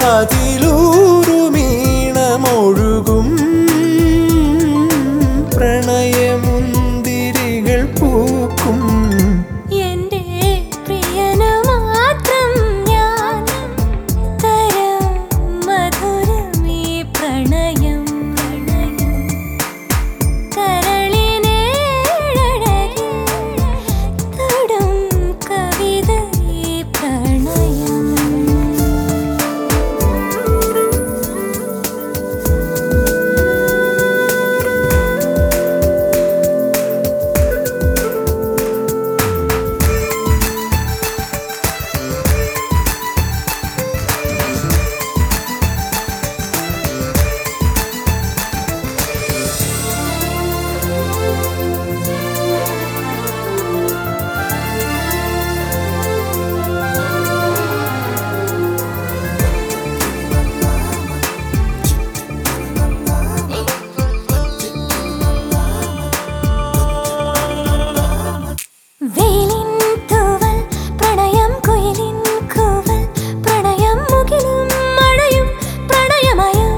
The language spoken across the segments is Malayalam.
അതിലൂറുമീണമൊഴുകും പ്രണയമുന്തിരികൾ പൂക്കും എന്റെ പ്രിയനു മാത്രം ഞാൻ തരം മധുരമീ പ്രണയം കരളിനേഴഴകിൽ തൊടും കവിത ഈ പ്രണയം വെയിലിൻ തൂവൽ പ്രണയം കുയിലിൻ കൂവൽ പ്രണയം മുകിലും മഴയും പ്രണയമയം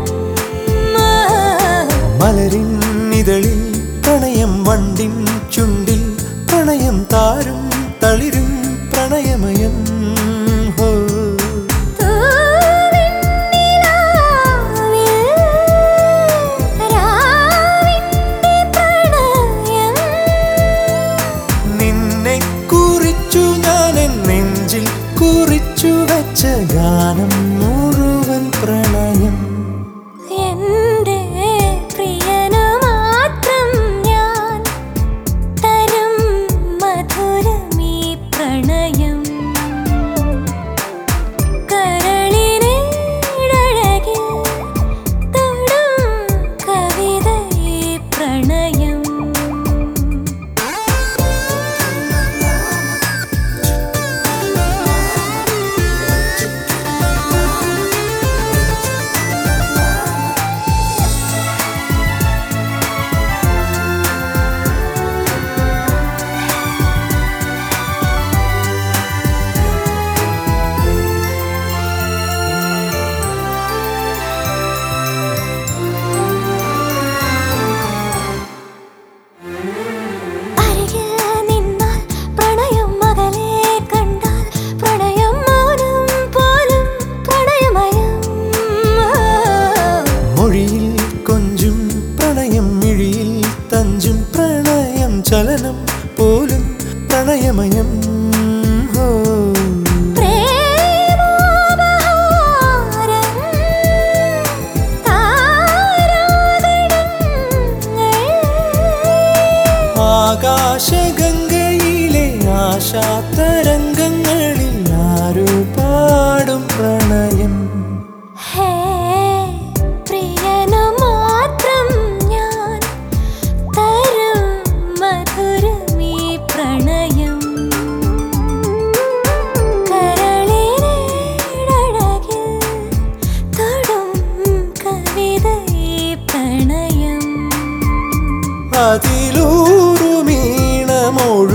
മലരിൻ ഇതളിൽ പ്രണയം വണ്ടിൻ ചുണ്ടിൽ പ്രണയം താരും തളിരും പ്രണയമയം ഹോ തൂവിൻ നിലാവിൽ രാവിന്റെ പ്രണയം നിന്നെ കുറിച്ചു ഞാൻ എൻ നെഞ്ചിൽ കുറിച്ചു വെച്ച ഗാനം മുഴുവൻ പ്രണയം എന്റെ പ്രിയനു മാത്രം ഞാൻ തരും മധുരമീ പ്രണയം കരളിനേഴഴകിൽ തൊടും കവിത ഈ പ്രണയം അരികിൽ നിന്നാൽ പ്രണയം മകളെ കണ്ടാൽ പ്രണയം മൗനം പോലും പ്രണയമയം മൊഴിയിൽ കൊഞ്ചും പ്രണയം മിഴിയിൽ തഞ്ചും പ്രണയം ചലനം പോലും പ്രണയമയം ഹോ പ്രേമോപഹാരം താരാഗണങ്ങൾ ആകാശഗംഗയിലെ ആശാതരംഗങ്ങളിൽ ആരു പാടും പ്രണയം ഹേ പ്രിയനു മാത്രം ഞാൻ തരും മധുരമീ പ്രണയം കരളിനേഴഴകിൽ തൊടും കവിത ഈ പ്രണയം അതിലൂറുമീണമൊഴു